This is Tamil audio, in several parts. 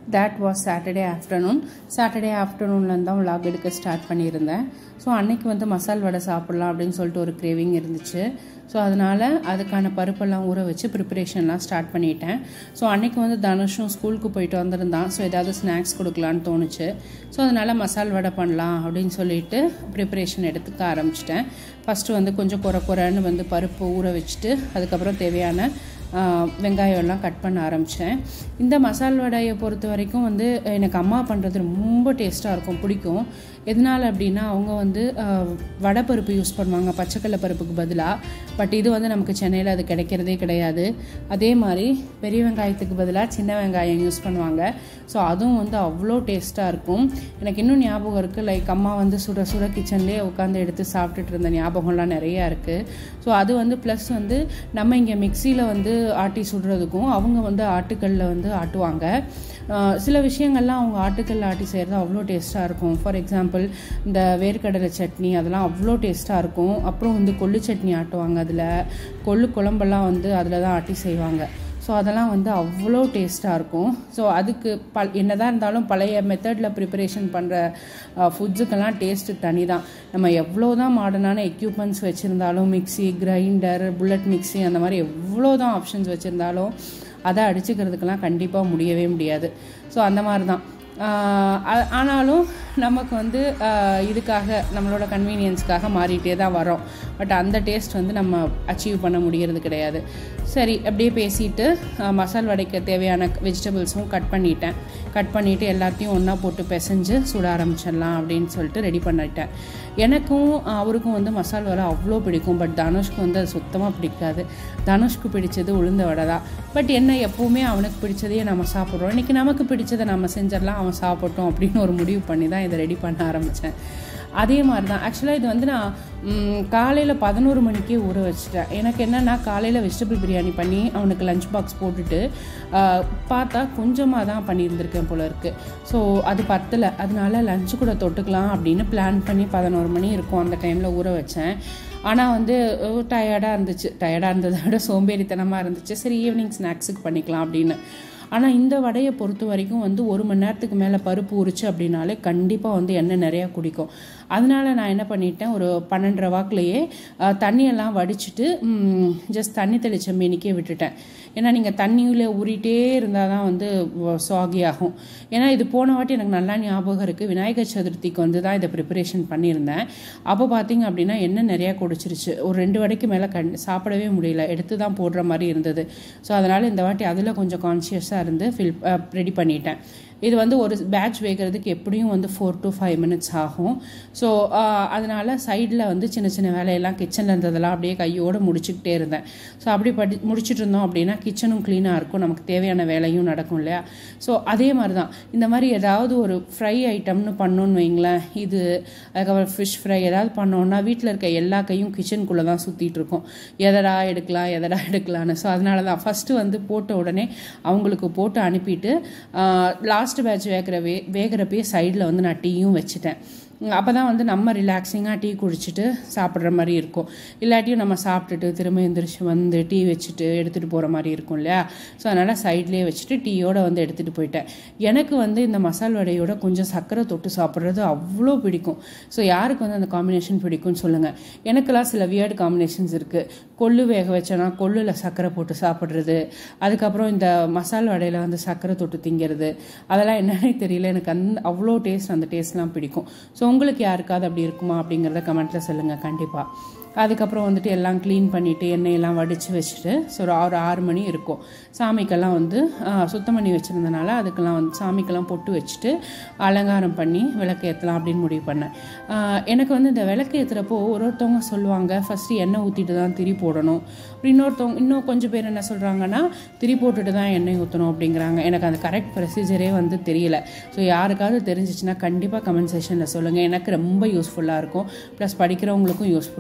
that was Saturday afternoon Saturday ஆஃப்டர்நூன்லேருந்து தான் vlog எடுக்க ஸ்டார்ட் பண்ணியிருந்தேன் ஸோ அன்னைக்கு வந்து மசால் வடை சாப்பிட்லாம் அப்படின்னு சொல்லிட்டு ஒரு கிரேவிங் இருந்துச்சு ஸோ அதனால் அதுக்கான பருப்பெல்லாம் ஊற வச்சு ப்ரிப்பரேஷன்லாம் ஸ்டார்ட் பண்ணிட்டேன் ஸோ அன்னைக்கு வந்து தனுஷும் ஸ்கூலுக்கு போயிட்டு வந்திருந்தான் ஸோ ஏதாவது ஸ்நாக்ஸ் கொடுக்கலான்னு தோணுச்சு ஸோ அதனால் மசால் வடை பண்ணலாம் அப்படின்னு சொல்லிட்டு ப்ரிப்பரேஷன் எடுத்துக்க ஆரம்பிச்சிட்டேன் ஃபஸ்ட்டு வந்து கொஞ்சம் குறை குறைன்னு வந்து பருப்பு ஊற வச்சுட்டு அதுக்கப்புறம் தேவையான ஆஹ் வெங்காயம் எல்லாம் கட் பண்ண ஆரம்பித்தேன் இந்த மசால் வடையை பொறுத்த வரைக்கும் வந்து எனக்கு அம்மா பண்ணுறது ரொம்ப டேஸ்ட்டாக இருக்கும் பிடிக்கும் எதனால் அப்படின்னா அவங்க வந்து ஆஹ் வடை பருப்பு யூஸ் பண்ணுவாங்க பச்சைக்கடலை பருப்புக்கு பதிலாக பட் இது வந்து நமக்கு சென்னையில் அது கிடைக்கிறதே கிடையாது அதே மாதிரி பெரிய வெங்காயத்துக்கு பதிலாக சின்ன வெங்காயம் யூஸ் பண்ணுவாங்க ஸோ அதுவும் வந்து அவ்வளோ டேஸ்ட்டாக இருக்கும் எனக்கு இன்னும் ஞாபகம் இருக்குது லைக் அம்மா வந்து சுட சுட கிச்சன்லேயே உட்காந்து எடுத்து சாப்பிட்டுட்டு இருந்த ஞாபகம்லாம் நிறையா இருக்குது ஸோ அது வந்து ப்ளஸ் வந்து நம்ம இங்கே மிக்சியில் வந்து ஆட்டி சுடுறதுக்கும் அவங்க வந்து ஆட்டுக்கல்லில் வந்து ஆட்டுவாங்க ஆஹ் சில விஷயங்கள்லாம் அவங்க ஆட்டுக்கல்ல ஆட்டி செய்கிறது அவ்வளோ டேஸ்ட்டாக இருக்கும் ஃபார் எக்ஸாம்பிள் இந்த வேர்க்கடலை சட்னி அதெல்லாம் அவ்வளோ டேஸ்ட்டாக இருக்கும் அப்புறம் வந்து கொள்ளு சட்னி ஆட்டுவாங்க அதில் கொள்ளு குழம்பெல்லாம் வந்து அதில் தான் ஆட்டி செய்வாங்க ஸோ அதெல்லாம் வந்து அவ்வளோ டேஸ்ட்டாக இருக்கும் ஸோ அதுக்கு ப என்னதான் இருந்தாலும் பழைய மெத்தடில் ப்ரிப்பரேஷன் பண்ணுற ஃபுட்ஸுக்கெல்லாம் டேஸ்ட்டு தனி தான் நம்ம எவ்வளோ தான் மாடர்னான எக்யூப்மெண்ட்ஸ் வச்சுருந்தாலும் மிக்ஸி கிரைண்டர் புல்லட் மிக்ஸி அந்த மாதிரி எவ்வளோ தான் ஆப்ஷன்ஸ் வச்சுருந்தாலும் அதை அடிச்சுக்கிறதுக்கெல்லாம் கண்டிப்பாக முடியவே முடியாது ஸோ அந்த மாதிரி தான் ஆஹ் ஆ- ஆனாலும் நமக்கு வந்து ஆஹ் இதுக்காக நம்மளோட கன்வீனியன்ஸ்க்காக மாறிட்டே தான் வரோம் பட் அந்த டேஸ்ட் வந்து நம்ம அச்சீவ் பண்ண முடியறது கிடையாது சரி அப்படியே பேசிட்டு ஆஹ் மசால் வடைக்க தேவையான வெஜிடபிள்ஸும் கட் பண்ணிட்டேன் கட் பண்ணிவிட்டு எல்லாத்தையும் ஒன்றா போட்டு பிசைஞ்சு சுட ஆரம்பிச்சிடலாம் அப்படின்னு சொல்லிட்டு ரெடி பண்ணிட்டேன் எனக்கும் அவருக்கும் வந்து மசால் வடை அவ்வளோ பிடிக்கும் பட் தனுஷ்க்கு வந்து அது சுத்தமாக பிடிக்காது தனுஷ்க்கு பிடிச்சது உளுந்த வடை தான் பட் என்ன எப்போவுமே அவனுக்கு பிடிச்சதையே நம்ம சாப்பிட்றோம் இன்றைக்கி நமக்கு பிடிச்சதை நம்ம செஞ்சிடலாம் அவன் சாப்பிட்டோம் அப்படின்னு ஒரு முடிவு பண்ணி தான் இதை ரெடி பண்ண ஆரம்பித்தேன் அதே மாதிரி தான் ஆக்சுவலாக இது வந்து நான் காலையில் பதினோரு மணிக்கே ஊற வச்சுட்டேன் எனக்கு என்னென்னா காலையில் வெஜிடபிள் பிரியாணி பண்ணி அவனுக்கு லஞ்ச் பாக்ஸ் போட்டுட்டு ஆஹ், பார்த்தா கொஞ்சமாக தான் பண்ணியிருந்திருக்கேன் போல இருக்குது ஸோ அது பத்தலை அதனால லஞ்சு கூட தொட்டுக்கலாம் அப்படின்னு பிளான் பண்ணி பதினோரு மணி இருக்கும் அந்த டைமில் ஊற வச்சேன் ஆனால் வந்து டயர்டாக இருந்துச்சு டயர்டாக இருந்ததை விட சோம்பேறித்தனமாக இருந்துச்சு சரி ஈவினிங் ஸ்நாக்ஸுக்கு பண்ணிக்கலாம் அப்படின்னு ஆனால் இந்த வடையை பொறுத்த வரைக்கும் வந்து ஒரு மணி நேரத்துக்கு மேலே பருப்பு உரிச்சு அப்படின்னாலே கண்டிப்பாக வந்து எண்ணெய் நிறையா குடிக்கும் அதனால நான் என்ன பண்ணிட்டேன் ஒரு பன்னெண்டரை வாக்குலேயே அஹ், தண்ணியெல்லாம் வடிச்சிட்டு ஜஸ்ட் தண்ணி தெளிச்ச மீனிக்கே விட்டுட்டேன் ஏன்னா நீங்கள் தண்ணியில் ஊறிட்டே இருந்தால் தான் வந்து சாகி ஆகும் ஏன்னா இது போன வாட்டி எனக்கு நல்லா ஞாபகம் இருக்குது விநாயகர் சதுர்த்திக்கு வந்து தான் இதை ப்ரிப்பரேஷன் பண்ணியிருந்தேன் அப்போ பார்த்தீங்க அப்படின்னா எண்ணெய் நிறையா குடிச்சிருச்சு ஒரு ரெண்டு வடைக்கு மேலே கண் சாப்பிடவே முடியல எடுத்து தான் போடுற மாதிரி இருந்தது ஸோ அதனால் இந்த வாட்டி அதில் கொஞ்சம் கான்ஷியஸாக இருந்து ஃபில் ரெடி பண்ணிட்டேன் இது வந்து ஒரு பேட்ச் வேகிறதுக்கு எப்படியும் வந்து ஃபோர் டு ஃபைவ் மினிட்ஸ் ஆகும் ஸோ அதனால் சைடில் வந்து சின்ன சின்ன வேலையெல்லாம் கிச்சனில் இருந்ததெல்லாம் அப்படியே கையோடு முடிச்சுக்கிட்டே இருந்தேன் ஸோ அப்படி படி முடிச்சிட்டு இருந்தோம் அப்படின்னா கிச்சனும் க்ளீனாக இருக்கும் நமக்கு தேவையான வேலையும் நடக்கும் இல்லையா ஸோ அதே மாதிரி தான் இந்த மாதிரி ஏதாவது ஒரு ஃப்ரை ஐட்டம்னு பண்ணோன்னு வைங்களேன் இது அதுக்கப்புறம் ஃபிஷ் ஃப்ரை ஏதாவது பண்ணோன்னா வீட்டில் இருக்க எல்லா கையும் கிச்சனுக்குள்ளே தான் சுற்றிட்டு இருக்கும் எதடா எடுக்கலாம் எதடா எடுக்கலான்னு ஸோ அதனால தான் ஃபஸ்ட்டு வந்து போட்ட உடனே அவங்களுக்கு போட்டு அனுப்பிட்டு லாஸ்ட் பேட்ச் வேகிற வே வேகிறப்பயே சைடில் வந்து நான் டீயும் வச்சுட்டேன் அப்போ தான் வந்து நம்ம ரிலாக்ஸிங்காக டீ குடிச்சிட்டு சாப்பிட்ற மாதிரி இருக்கும் இல்லாட்டியும் நம்ம சாப்பிட்டுட்டு திரும்ப எந்திரிச்சு வந்து டீ வச்சுட்டு எடுத்துகிட்டு போகிற மாதிரி இருக்கும் இல்லையா ஸோ அதனால் சைட்லேயே வச்சுட்டு டீயோட வந்து எடுத்துகிட்டு போயிட்டேன் எனக்கு வந்து இந்த மசால் வடையோட கொஞ்சம் சர்க்கரை தொட்டு சாப்பிட்றது அவ்வளோ பிடிக்கும் ஸோ யாருக்கு வந்து அந்த காம்பினேஷன் பிடிக்கும்னு சொல்லுங்கள் எனக்கெல்லாம் சில வியர்டு காம்பினேஷன்ஸ் இருக்குது கொள்ளு வேக வச்சேன்னா கொள்ளில் சர்க்கரை போட்டு சாப்பிட்றது அதுக்கப்புறம் இந்த மசால் வடையில் வந்து சர்க்கரை தொட்டு திங்கிறது அதெல்லாம் என்னன்னே தெரியல எனக்கு அந்த அவ்வளோ டேஸ்ட் அந்த டேஸ்ட்லாம் பிடிக்கும் ஸோ உங்களுக்கு யாருக்காவது அப்படி இருக்குமா அப்படிங்கிறத கமெண்ட்டில் சொல்லுங்கள் கண்டிப்பாக அதுக்கப்புறம் வந்துட்டு எல்லாம் க்ளீன் பண்ணிவிட்டு எண்ணெயெல்லாம் வடித்து வச்சுட்டு ஸோ ஒரு ஆறு ஆறு மணி இருக்கும் சாமிக்கெல்லாம் வந்து ஆ, சுத்தம் பண்ணி வச்சுருந்தனால அதுக்கெல்லாம் வந்து சாமிக்கெல்லாம் பொட்டு வச்சுட்டு அலங்காரம் பண்ணி விளக்கு ஏற்றலாம் அப்படின்னு முடிவு பண்ணேன் ஆ, எனக்கு வந்து இந்த விளக்கு ஏற்றுறப்போ ஒரு ஒருத்தவங்க சொல்லுவாங்க ஃபஸ்ட்டு எண்ணெய் ஊற்றிட்டு தான் திரி போடணும் அப்புறம் இன்னொருத்தவங்க இன்னும் கொஞ்சம் பேர் என்ன சொல்கிறாங்கன்னா திரி போட்டுட்டு தான் எண்ணெய் ஊற்றணும் அப்படிங்கிறாங்க எனக்கு அந்த கரெக்ட் ப்ரொசீஜரே வந்து தெரியல ஸோ யாருக்காவது தெரிஞ்சிச்சுன்னா கண்டிப்பாக கமெண்ட் செஷனில் சொல்லுங்கள் எனக்கு ரொம்ப யூஸ்ஃபுல்லாக இருக்கும் ப்ளஸ் படிக்கிறவங்களுக்கும் யூஸ்ஃபுல்லாக இருக்கும்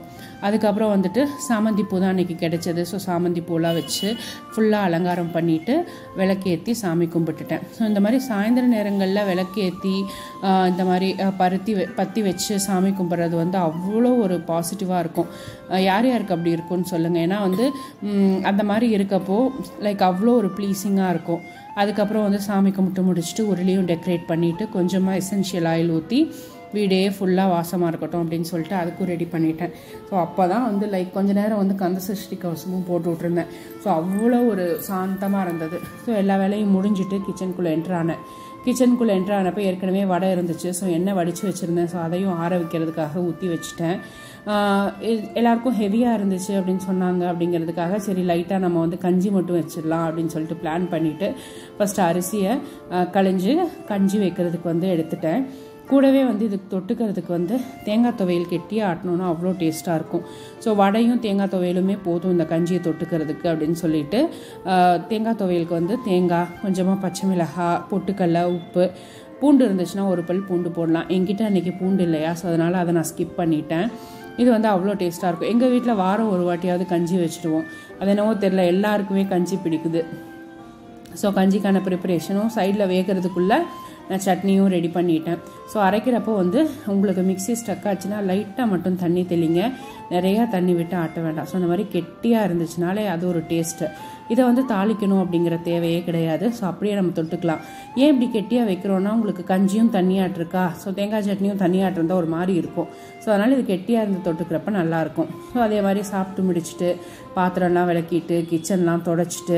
அதுக்கப்புறம் வந்துட்டு சாமந்தி பூ தான் அன்றைக்கி கிடைச்சது ஸோ சாமந்தி பூலாம் வச்சு ஃபுல்லாக அலங்காரம் பண்ணிவிட்டு விளக்கேற்றி சாமி கும்பிட்டுட்டேன் ஸோ இந்த மாதிரி சாயந்தர நேரங்களில் விளக்கேற்றி ஆஹ், இந்த மாதிரி ஆஹ், பருத்தி வெ- பத்தி வச்சு சாமி கும்பிட்றது வந்து அவ்வளோ ஒரு பாசிட்டிவாக இருக்கும் ஆஹ், யார் யாருக்கு அப்படி இருக்கும்னு சொல்லுங்கள் ஏன்னா வந்து ம், அந்த மாதிரி இருக்கப்போ லைக் அவ்வளோ ஒரு ப்ளீஸிங்காக இருக்கும் அதுக்கப்புறம் வந்து சாமி கும்பிட்டு முடிச்சுட்டு உருளியும் டெக்கரேட் பண்ணிவிட்டு கொஞ்சமாக எசென்ஷியல் ஆயில் ஊற்றி வீடே ஃபுல்லாக வாசமாக இருக்கட்டும் அப்படின்னு சொல்லிட்டு அதுக்கும் ரெடி பண்ணிட்டேன் ஸோ அப்போ தான் வந்து லைக் கொஞ்ச நேரம் வந்து கந்த சஷ்டி கவசமும் போட்டு விட்ருந்தேன் ஸோ அவ்வளோ ஒரு சாந்தமாக இருந்தது ஸோ எல்லா வேலையும் முடிஞ்சிட்டு கிச்சனுக்குள்ளே என்ட்ரு ஆனேன் கிச்சனுக்குள்ளே என்ட்ரு ஆனப்போ ஏற்கனவே வடை இருந்துச்சு ஸோ எண்ணெய் வடித்து வச்சுருந்தேன் ஸோ அதையும் ஆற வைக்கிறதுக்காக ஊற்றி வச்சுட்டேன் ஆஹ் எ- எல்லாருக்கும் ஹெவியாக இருந்துச்சு அப்படின்னு சொன்னாங்க அப்படிங்கிறதுக்காக சரி லைட்டாக நம்ம வந்து கஞ்சி மட்டும் வச்சிடலாம் அப்படின்னு சொல்லிட்டு பிளான் பண்ணிவிட்டு ஃபஸ்ட்டு அரிசியை ஆஹ் களைஞ்சு கஞ்சி வைக்கிறதுக்கு வந்து எடுத்துட்டேன் கூடவே வந்து இதுக்கு தொட்டுக்கிறதுக்கு வந்து தேங்காய் துவையல் கெட்டி ஆட்டணும்னா அவ்வளோ டேஸ்ட்டாக இருக்கும் ஸோ வடையும் தேங்காய் துவையலுமே போதும் இந்த கஞ்சியை தொட்டுக்கிறதுக்கு அப்படின்னு சொல்லிட்டு ஆஹ் தேங்காய் துவையலுக்கு வந்து தேங்காய் கொஞ்சமாக பச்சை மிளகாய் பொட்டுக்கடலை உப்பு பூண்டு இருந்துச்சுன்னா ஒரு பல் பூண்டு போடலாம் என்கிட்ட அன்றைக்கி பூண்டு இல்லையா ஸோ அதனால் அதை நான் ஸ்கிப் பண்ணிட்டேன் இது வந்து அவ்வளோ டேஸ்ட்டாக இருக்கும் எங்கள் வீட்டில் வாரம் ஒரு வாட்டியாவது கஞ்சி வச்சுடுவோம் அது என்னவோ தெரில எல்லாருக்குமே கஞ்சி பிடிக்குது ஸோ கஞ்சிக்கான ப்ரிப்பரேஷனும் சைடில் வேகிறதுக்குள்ளே நான் சட்னியும் ரெடி பண்ணிட்டேன் ஸோ அரைக்கிறப்போ வந்து உங்களுக்கு மிக்ஸி ஸ்டக் ஆச்சுன்னா லைட்டாக மட்டும் தண்ணி தெளிங்க நிறையா தண்ணி விட்டு ஆட்ட வேண்டாம் ஸோ அந்த மாதிரி கெட்டியாக இருந்துச்சுனாலே அது ஒரு டேஸ்ட்டு இதை வந்து தாளிக்கணும் அப்படிங்கிற தேவையே கிடையாது ஸோ அப்படியே நம்ம தொட்டுக்கலாம் ஏன் இப்படி கெட்டியாக வைக்கிறோன்னா உங்களுக்கு கஞ்சியும் தண்ணியாட்டு இருக்கா ஸோ தேங்காய் சட்னியும் தண்ணியாட்டு இருந்தால் ஒரு மாதிரி இருக்கும் ஸோ அதனால் இது கெட்டியாக இருந்து தொட்டுக்கிறப்ப நல்லாயிருக்கும் ஸோ அதே மாதிரி சாப்பிட்டு முடிச்சுட்டு பாத்திரம்லாம் விளக்கிட்டு கிச்சன்லாம் தொடச்சிட்டு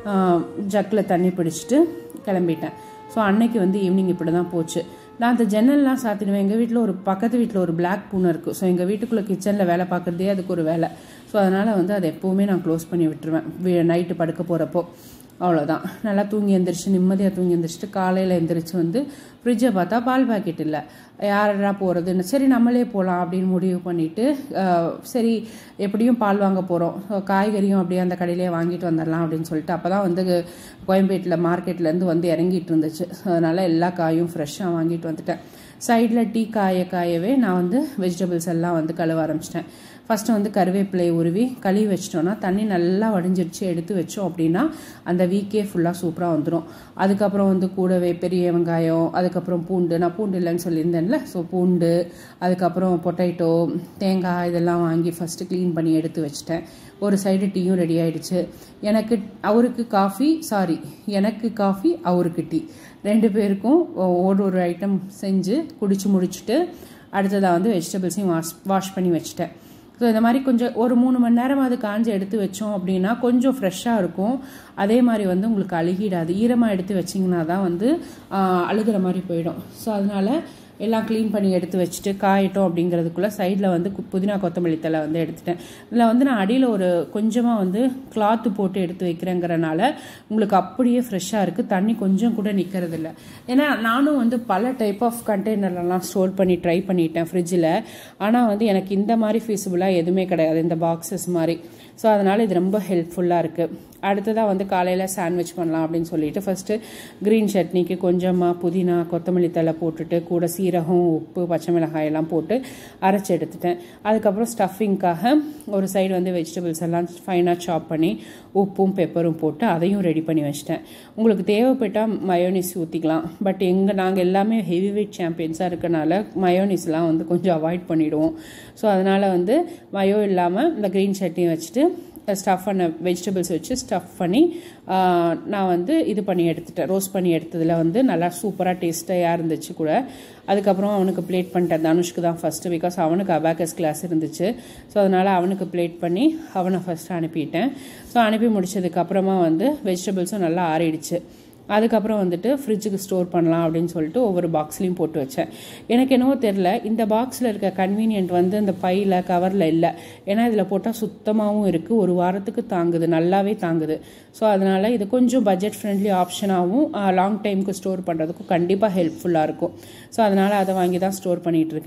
ஜக்கில் தண்ணி பிடிச்சிட்டு கிளம்பிட்டேன் ஸோ அன்னைக்கு வந்து ஈவினிங் இப்படி தான் போச்சு நான் அந்த ஜன்னல்லாம் சாத்திடுவேன் எங்கள் வீட்டில் ஒரு பக்கத்து வீட்டில் ஒரு பிளாக் பூனை இருக்குது ஸோ எங்கள் வீட்டுக்குள்ளே கிச்சனில் வேலை பார்க்குறதே அதுக்கு ஒரு வேலை ஸோ அதனால் வந்து அதை எப்போவுமே நான் க்ளோஸ் பண்ணி விட்டுருவேன் நைட்டு படுக்க போகிறப்போ அவ்வளோதான் நல்லா தூங்கி எந்திரிச்சு நிம்மதியாக தூங்கி எந்திரிச்சிட்டு காலையில் எந்திரிச்சு வந்து ஃப்ரிட்ஜை பார்த்தா பால் பாக்கெட் இல்லை யாரடா போகிறதுன்னு சரி நம்மளே போகலாம் அப்படின்னு முடிவு பண்ணிவிட்டு சரி எப்படியும் பால் வாங்க போகிறோம் காய்கறியும் அப்படியே அந்த கடையிலே வாங்கிட்டு வந்துடலாம் அப்படின்னு சொல்லிட்டு அப்போ தான் வந்து கோயம்பேட்டில் மார்க்கெட்லேருந்து வந்து இறங்கிட்டு இருந்துச்சு அதனால் எல்லா காயும் ஃப்ரெஷ்ஷாக வாங்கிட்டு வந்துட்டேன் சைடில் டீ காய காயவே நான் வந்து வெஜிடபிள்ஸ் எல்லாம் வந்து கழுவ ஆரம்பிச்சிட்டேன் ஃபஸ்ட்டு வந்து கருவேப்பிலை உருவி கழுவி வச்சிட்டோன்னா தண்ணி நல்லா வடிஞ்சிருச்சு எடுத்து வச்சோம் அப்படின்னா அந்த வீக்கே ஃபுல்லாக சூப்பராக வந்துடும் அதுக்கப்புறம் வந்து கூடவே பெரிய வெங்காயம் அதுக்கப்புறம் பூண்டு நான் பூண்டு இல்லைன்னு சொல்லியிருந்தேன்ல ஸோ பூண்டு அதுக்கப்புறம் பொட்டேட்டோ தேங்காய் இதெல்லாம் வாங்கி ஃபஸ்ட்டு க்ளீன் பண்ணி எடுத்து வச்சிட்டேன் ஒரு சைடு டீயும் ரெடி ஆயிடுச்சு எனக்கு அவருக்கு காஃபி சாரி எனக்கு காஃபி அவருக்கு டீ ரெண்டு பேருக்கும் ஒரு ஒரு ஐட்டம் செஞ்சு குடிச்சு முடிச்சுட்டு அடுத்ததாக வந்து வெஜிடபிள்ஸையும் வாஷ் வாஷ் பண்ணி வச்சுட்டேன் ஸோ இந்த மாதிரி கொஞ்சம் ஒரு மூணு மணி நேரம் அது காஞ்சி எடுத்து வச்சோம் அப்படின்னா கொஞ்சம் ஃப்ரெஷ்ஷாக இருக்கும் அதே மாதிரி வந்து உங்களுக்கு அழுகிடாது ஈரமாக எடுத்து வச்சிங்கன்னா தான் வந்து ஆஹ், அழுகுற மாதிரி போயிடும் ஸோ அதனால எல்லாம் க்ளீன் பண்ணி எடுத்து வச்சுட்டு காயட்டும் அப்படிங்கிறதுக்குள்ளே சைடில் வந்து கு- புதினா கொத்தமல்லி தலை வந்து எடுத்துட்டேன் இதில் வந்து நான் அடியில் ஒரு கொஞ்சமாக வந்து கிளாத்து போட்டு எடுத்து வைக்கிறேங்கிறனால உங்களுக்கு அப்படியே ஃப்ரெஷ்ஷாக இருக்குது தண்ணி கொஞ்சம் கூட நிற்கிறது இல்லை ஏன்னா நானும் வந்து பல டைப் ஆஃப் கண்டெய்னர்லாம் ஸ்டோர் பண்ணி ட்ரை பண்ணிட்டேன் ஃப்ரிட்ஜில் ஆனால் வந்து எனக்கு இந்த மாதிரி ஃபீஸிபிளாக எதுவுமே கிடையாது இந்த பாக்ஸஸ் மாதிரி ஸோ அதனால் இது ரொம்ப ஹெல்ப்ஃபுல்லாக இருக்குது அடுத்ததாக வந்து காலையில் சாண்ட்விச் பண்ணலாம் அப்படின்னு சொல்லிட்டு ஃபஸ்ட்டு க்ரீன் சட்னிக்கு கொஞ்சமாக புதினா கொத்தமல்லி தழை போட்டுட்டு கூட சீரகம் உப்பு பச்சை மிளகாய் எல்லாம் போட்டு அரைச்சி எடுத்துட்டேன் அதுக்கப்புறம் ஸ்டஃபிங்க்காக ஒரு சைடு வந்து வெஜிடபிள்ஸ் எல்லாம் ஃபைனாக சாப் பண்ணி உப்பும் பெப்பரும் போட்டு அதையும் ரெடி பண்ணி வச்சிட்டேன் உங்களுக்கு தேவைப்பட்டால் மயோனிஸ் ஊற்றிக்கலாம் பட் எங்கள் நாங்கள் எல்லாமே ஹெவி வெயிட் சாம்பியன்ஸாக இருக்கனால மயோனிஸ்லாம் வந்து கொஞ்சம் அவாய்ட் பண்ணிவிடுவோம் ஸோ அதனால் வந்து மயோ இல்லாமல் இந்த க்ரீன் சட்னி வச்சுட்டு ஸ்டஃப் பண்ண வெஜிடபிள்ஸ் வச்சு ஸ்டஃப் பண்ணி ஆஹ், நான் வந்து இது பண்ணி எடுத்துட்டேன் ரோஸ்ட் பண்ணி எடுத்ததில் வந்து நல்லா சூப்பராக டேஸ்ட்டாக இருந்துச்சு கூட அதுக்கப்புறம் அவனுக்கு பிளேட் பண்ணிட்டேன் தனுஷ்க்கு தான் ஃபஸ்ட்டு பிகாஸ் அவனுக்கு அபாக்கஸ் கிளாஸ் இருந்துச்சு ஸோ அதனால் அவனுக்கு பிளேட் பண்ணி அவனை ஃபஸ்ட்டு அனுப்பிட்டேன் ஸோ அனுப்பி முடிச்சதுக்கப்புறமா வந்து வெஜிடபிள்ஸும் நல்லா ஆறிடுச்சு அதுக்கப்புறம் வந்துட்டு ஃப்ரிட்ஜுக்கு ஸ்டோர் பண்ணலாம் அப்படின்னு சொல்லிட்டு ஒவ்வொரு பாக்ஸ்லையும் போட்டு வச்சேன் எனக்கு என்னவோ தெரில இந்த பாக்ஸில் இருக்க கன்வீனியன்ட் வந்து இந்த பையில் கவரில் இல்லை ஏன்னா இதில் போட்டால் சுத்தமாகவும் இருக்குது ஒரு வாரத்துக்கு தாங்குது நல்லாவே தாங்குது ஸோ அதனால் இது கொஞ்சம் பட்ஜெட் ஃப்ரெண்ட்லி ஆப்ஷனாகவும் லாங் டைமுக்கு ஸ்டோர் பண்ணுறதுக்கும் கண்டிப்பாக ஹெல்ப்ஃபுல்லாக இருக்கும் ஸோ அதனால் அதை வாங்கி தான் ஸ்டோர் பண்ணிகிட்டு இருக்கேன்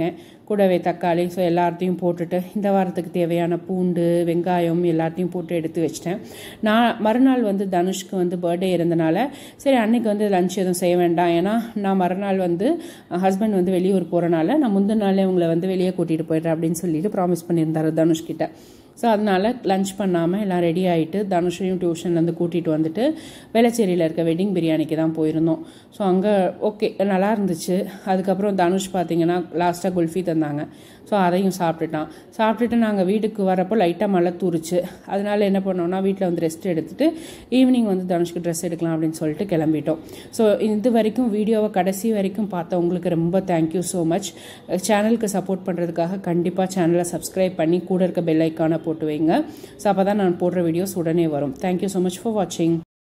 கூடவே தக்காளி ஸோ எல்லாத்தையும் போட்டுட்டு இந்த வாரத்துக்கு தேவையான பூண்டு வெங்காயம் எல்லாத்தையும் போட்டு எடுத்து வச்சிட்டேன் நான் மறுநாள் வந்து தனுஷ்க்கு வந்து பர்த்டே இருந்தனால சரி அன்னைக்கு வந்து லஞ்ச் எதுவும் செய்ய வேண்டாம் ஏன்னா நான் மறுநாள் வந்து ஹஸ்பண்ட் வந்து வெளியூர் போகிறனால நான் முந்தின நாளே உங்களை வந்து வெளியே கூட்டிகிட்டு போயிடுறேன் அப்படின்னு சொல்லிட்டு ப்ராமிஸ் பண்ணியிருந்தாரு தனுஷ்கிட்ட ஸோ அதனால் லஞ்ச் பண்ணாமல் எல்லாம் ரெடி ஆகிட்டு தனுஷையும் டியூஷன்லேருந்து கூட்டிகிட்டு வந்துட்டு வேளச்சேரியில் இருக்க வெட்டிங் பிரியாணிக்கு தான் போயிருந்தோம் ஸோ அங்கே ஓகே நல்லா இருந்துச்சு அதுக்கப்புறம் தனுஷ் பார்த்தீங்கன்னா லாஸ்ட்டாக குல்ஃபி தந்தாங்க ஸோ அதையும் சாப்பிட்டுட்டான் சாப்பிட்டுட்டு நாங்கள் வீட்டுக்கு வரப்போ லைட்டாக மழை தூரிச்சு அதனால என்ன பண்ணோம்னா வீட்டில் வந்து ரெஸ்ட் எடுத்துட்டு ஈவினிங் வந்து தனுஷ்க்கு ட்ரெஸ் எடுக்கலாம் அப்படின்னு சொல்லிட்டு கிளம்பிட்டோம் ஸோ இது வரைக்கும் வீடியோவை கடைசி வரைக்கும் பார்த்த உங்களுக்கு ரொம்ப தேங்க்யூ ஸோ மச் சேனலுக்கு சப்போர்ட் பண்ணுறதுக்காக கண்டிப்பாக சேனலை சப்ஸ்கிரைப் பண்ணி கூட இருக்க பெல் ஐக்கானை போட்டு வைங்க ஸோ அப்போ தான் நான் போடுற வீடியோஸ் உடனே வரும் தேங்க்யூ ஸோ மச் ஃபார் வாட்சிங்